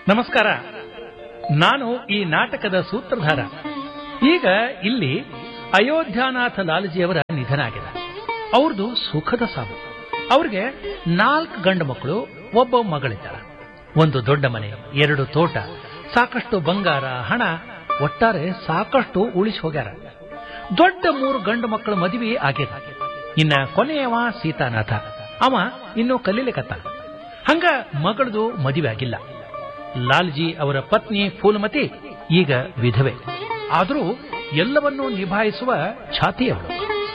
ನಮಸ್ಕಾರ ನಾನು ಈ ನಾಟಕದ ಸೂತ್ರಧಾರ ಈಗ ಇಲ್ಲಿ ಅಯೋಧ್ಯಾನಾಥ ಲಾಲಜಿಯವರ ನಿಧನ ಆಗಿದೆ ಅವ್ರದ್ದು ಸುಖದ ಸಾವು ಅವ್ರಿಗೆ ನಾಲ್ಕು ಗಂಡು ಮಕ್ಕಳು ಒಬ್ಬ ಮಗಳಿದ್ದಾಳೆ ಒಂದು ದೊಡ್ಡ ಮನೆ ಎರಡು ತೋಟ ಸಾಕಷ್ಟು ಬಂಗಾರ ಹಣ ಒಟ್ಟಾರೆ ಸಾಕಷ್ಟು ಉಳಿಸಿ ಹೋಗ್ಯಾರ ದೊಡ್ಡ ಮೂರು ಗಂಡು ಮಕ್ಕಳ ಮದುವೆ ಆಗ್ಯದ ಇನ್ನ ಕೊನೆಯವ ಸೀತಾನಾಥ ಅವ ಇನ್ನೂ ಕಲೀಲಿಕತ್ತ ಹಂಗ ಮಗಳದು ಮದುವೆ ಆಗಿಲ್ಲ ಲಾಲ್ಜಿ ಅವರ ಪತ್ನಿ ಫೂಲಮತಿ ಈಗ ವಿಧವೆ ಆದರೂ ಎಲ್ಲವನ್ನೂ ನಿಭಾಯಿಸುವ ಛಾತಿಯವಳು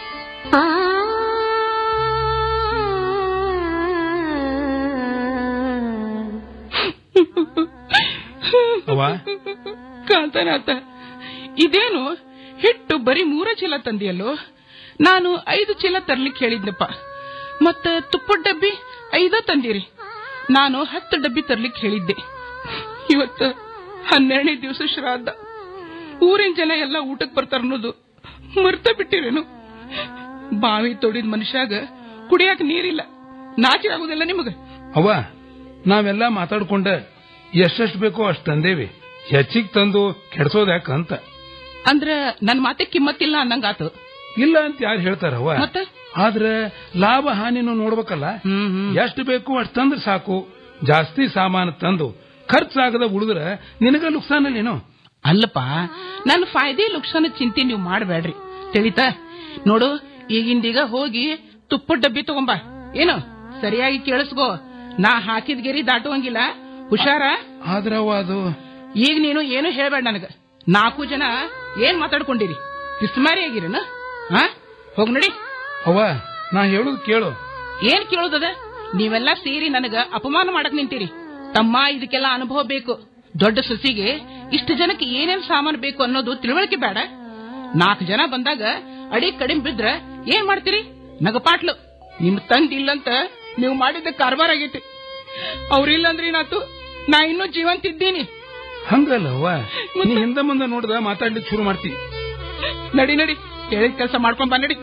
ಅವ್ವ ಕಾಂತನಾಥ ಇದೇನು ಹಿಟ್ಟು ಬರೀ ಮೂರ ಚೀಲ ತಂದಿಯಲ್ಲೋ ನಾನು ಐದು ಚೀಲ ತರ್ಲಿಕ್ಕೆ ಹೇಳಿದ್ನಪ್ಪ ಮತ್ತ ತುಪ್ಪದ ಡಬ್ಬಿ ಐದ ತಂದಿರಿ ನಾನು ಹತ್ತು ಡಬ್ಬಿ ತರ್ಲಿಕ್ಕೆ ಹೇಳಿದ್ದೆ ಇವತ್ತ ಹನ್ನೆರಡನೇ ದಿವಸ ಶ್ರಾದ್ದ ಊರಿನ ಜನ ಎಲ್ಲ ಊಟಕ್ಕೆ ಬರ್ತಾರ ಅನ್ನೋದು ಮರ್ತ ಬಿಟ್ಟಿರೇನು ಬಾವಿ ತೊಡಿದ ಮನುಷ್ಯಾಗ ಕುಡಿಯಾಕ ನೀರಿಲ್ಲ ನಾಚಿ ಆಗುದಿಲ್ಲ ನಿಮಗ ಅವ್ವ ನಾವೆಲ್ಲ ಮಾತಾಡ್ಕೊಂಡ ಎಷ್ಟೆಷ್ಟು ಬೇಕೋ ಅಷ್ಟು ತಂದೇವಿ ಹೆಚ್ಚಿಗೆ ತಂದು ಕೆಡ್ಸೋದ್ ಯಾಕಂತ ಅಂದ್ರ ನನ್ ಮಾತೆ ಕಿಮ್ಮತ್ತಿಲ್ಲ ಅನ್ನಂಗಾತು ಇಲ್ಲ ಅಂತ ಯಾರು ಹೇಳ್ತಾರವ್ವ ಮತ್ತ ಆದ್ರೆ ಲಾಭ ಹಾನಿನೂ ನೋಡ್ಬೇಕಲ್ಲ ಹ್ಮ್ ಹ್ಮ್ ಎಷ್ಟು ಬೇಕು ಅಷ್ಟು ತಂದ್ರೆ ಸಾಕು ಜಾಸ್ತಿ ಸಾಮಾನು ತಂದು ಖರ್ಚಾಗದ ಉಳಿದ್ರ ನಿನಗ ನುಕ್ಸಾನಲ್ಲೇನು ಅಲ್ಲಪ್ಪ ನನ್ನ ಫಾಯ್ದೆ ಲುಕ್ಷಾನ ಚಿಂತೆ ನೀವು ಮಾಡಬೇಡ್ರಿ ತಿಳಿತಾ ನೋಡು ಈಗಿಂದೀಗ ಹೋಗಿ ತುಪ್ಪದ ಡಬ್ಬಿ ತಗೊಂಬ ಏನು ಸರಿಯಾಗಿ ಕೇಳಿಸ್ಕೋ ನಾ ಹಾಕಿದ ಗೆರಿ ದಾಟುವಂಗಿಲ್ಲ ಹುಷಾರ ಆದ್ರವ್ವ ಅದು ಈಗ ನೀನು ಏನು ಹೇಳ್ಬೇಡ ನನಗ ನಾಲ್ಕು ಜನ ಏನ್ ಮಾತಾಡ್ಕೊಂಡಿರಿ ಕಿಸ್ಮಾರಿ ಆಗಿರೇನ ಹಾ ಹೋಗ್ ನೋಡಿ ಅವ್ವ ನಾ ಹೇಳುದು ಕೇಳು ಏನ್ ಕೇಳೋದದ ನೀವೆಲ್ಲ ಸೇರಿ ನನಗ ಅಪಮಾನ ಮಾಡಕ್ ನಿಂತೀರಿ ತಮ್ಮ ಇದಕ್ಕೆಲ್ಲ ಅನುಭವ ಬೇಕು ದೊಡ್ಡ ಸಸಿಗೆ ಇಷ್ಟು ಜನಕ್ಕೆ ಏನೇನ್ ಸಾಮಾನು ಬೇಕು ಅನ್ನೋದು ತಿಳುವಳಿಕೆ ಬೇಡ ನಾಲ್ಕು ಜನ ಬಂದಾಗ ಅಡಿ ಕಡಿಮೆ ಬಿದ್ರ ಏನ್ ಮಾಡ್ತೀರಿ ನಗಪಾಟ್ಲು ನಿಮ್ ತಂದೆ ಇಲ್ಲಂತ ನೀವು ಮಾಡಿದ ಕಾರ್ಬಾರ್ ಆಗೈತಿ ಅವ್ರಿಲ್ಲ ಅಂದ್ರೆ ಏನಾತು ನಾ ಇನ್ನೂ ಜೀವಂತಿದ್ದೀನಿ ಹಂಗಲ್ಲ ಅವ್ವ ನೀ ಹಿಂದೆ ಮುಂದೆ ನೋಡ್ದ ಮಾತಾಡ್ಲಿಕ್ಕೆ ಶುರು ಮಾಡ್ತಿ ನಡಿ ನಡಿ ಹೇಳಿದ ಕೆಲಸ ಮಾಡ್ಕೊಂಡ್ ಬಾ ನಡಿ